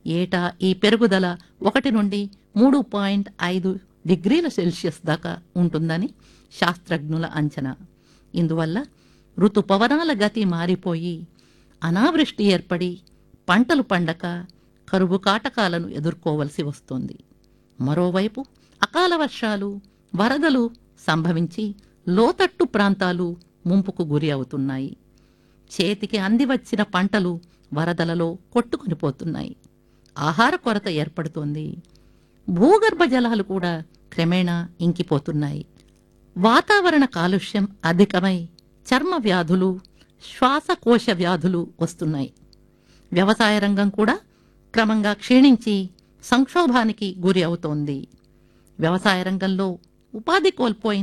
ఏటా ఈ పెరుగుదల ఒకటి నుండి మూడు పాయింట్ ఐదు డిగ్రీల సెల్సియస్ దాకా ఉంటుందని శాస్త్రజ్ఞుల అంచనా ఇందువల్ల ఋతుపవనాల గతి మారిపోయి అనావృష్టి ఏర్పడి పంటలు పండక కరువు కాటకాలను ఎదుర్కోవలసి వస్తోంది మరోవైపు అకాల వర్షాలు వరదలు సంభవించి లోతట్టు ప్రాంతాలు ముంపుకు గురి అవుతున్నాయి చేతికి అందివచ్చిన పంటలు వరదలలో కొట్టుకొని పోతున్నాయి ఆహార కొరత ఏర్పడుతోంది భూగర్భ జలాలు కూడా క్రమేణా ఇంకిపోతున్నాయి వాతావరణ కాలుష్యం అధికమై చర్మ వ్యాధులు శ్వాసకోశ వ్యాధులు వస్తున్నాయి వ్యవసాయ రంగం కూడా క్రమంగా క్షీణించి సంక్షోభానికి గురి అవుతోంది వ్యవసాయ రంగంలో ఉపాధి కోల్పోయిన